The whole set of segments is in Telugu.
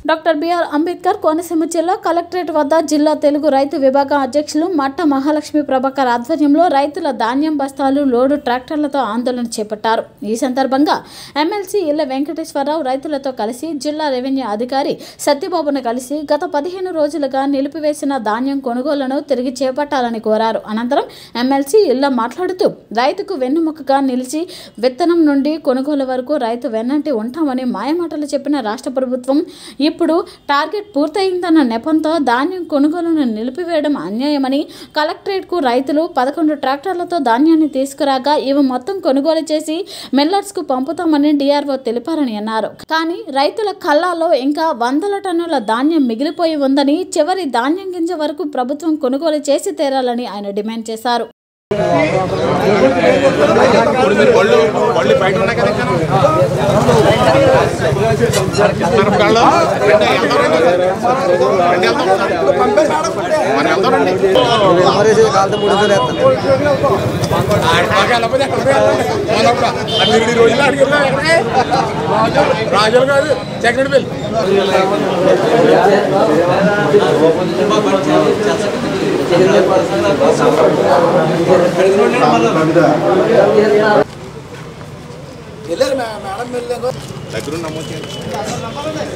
డాక్టర్ బిఆర్ అంబేద్కర్ కోనసీమ జిల్లా కలెక్టరేట్ వద్ద జిల్లా తెలుగు రైతు విభాగం అధ్యక్షులు మట్ట మహాలక్ష్మి ప్రభాకర్ ఆధ్వర్యంలో రైతుల ధాన్యం బస్తాలు లోడు ట్రాక్టర్లతో ఆందోళన చేపట్టారు ఈ సందర్భంగా ఎమ్మెల్సీ ఇళ్ల వెంకటేశ్వరరావు రైతులతో కలిసి జిల్లా రెవెన్యూ అధికారి సత్యబాబును కలిసి గత పదిహేను రోజులుగా నిలిపివేసిన ధాన్యం కొనుగోలును తిరిగి చేపట్టాలని కోరారు అనంతరం ఎమ్మెల్సీ ఇళ్ల మాట్లాడుతూ రైతుకు వెన్నుముకగా నిలిచి విత్తనం నుండి కొనుగోలు వరకు రైతు వెన్నంటి ఉంటామని మాయమాటలు చెప్పిన రాష్ట్ర ప్రభుత్వం ఇప్పుడు టార్గెట్ పూర్తయిందన్న నెపంతో ధాన్యం కొనుగోలును నిలిపివేయడం అన్యాయమని కలెక్టరేట్కు రైతులు పదకొండు ట్రాక్టర్లతో ధాన్యాన్ని తీసుకురాగా ఇవి మొత్తం కొనుగోలు చేసి మిల్లర్స్కు పంపుతామని డిఆర్ఓ తెలిపారని అన్నారు కానీ రైతుల కళ్ళాలో ఇంకా వందల టన్నుల ధాన్యం మిగిలిపోయి ఉందని చివరి ధాన్యం గింజ వరకు ప్రభుత్వం కొనుగోలు చేసి తీరాలని ఆయన డిమాండ్ చేశారు ఇప్పుడు మీరు బళ్ళు బళ్ళు బయట ఉన్నాయి కదా ఇంకా ఇస్తారు కళ్ళు రండి, వెళ్దాం రండి. మరి వెళ్దామండి అమరేసి కాలుతో మూడు వందలు వేస్తాను రాజులు కాదు సెకండ్ బిల్ వెళ్ళారు మే- మేడం వెళ్ళారు దగ్గర నమోదు చేయండి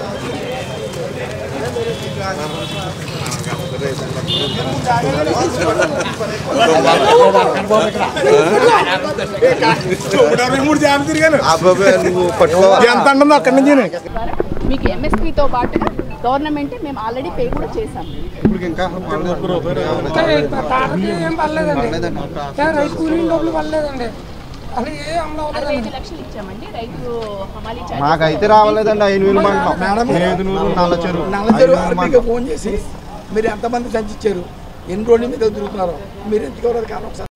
మూడు జాబ్ తిరిగాను నువ్వు పట్టుకోవాలి ఎంత అంటుందో అక్కడి నుంచి మీకు ఎంఎస్పీతో పాటుగా గవర్నమెంట్ మేము ఆల్రెడీ పే కూడా చేసాం ఇప్పుడు ఇంకా తాతకి ఏం పర్లేదండి ఏ రైతు కూలీల డబ్బులు పర్లేదండి అసలు ఏ అమలు అరవై అవ్వలేదండి ఐదు లక్షలు ఇచ్చామండి రైతు హమాలీ చార్జ్ మాకైతే రావలేదండి ఐదు వేలు మేడం ఐదు నూరు నల్ల చెరువు నల్లచెరు ఆర్మీకి ఫోన్ చేసి మీరు ఎంతమంది సంచిచ్చారు ఎన్ని రోజులు మీద తిరుగుతున్నారు మీరు ఎందుకు ఎవరు కారణం ఒకసారి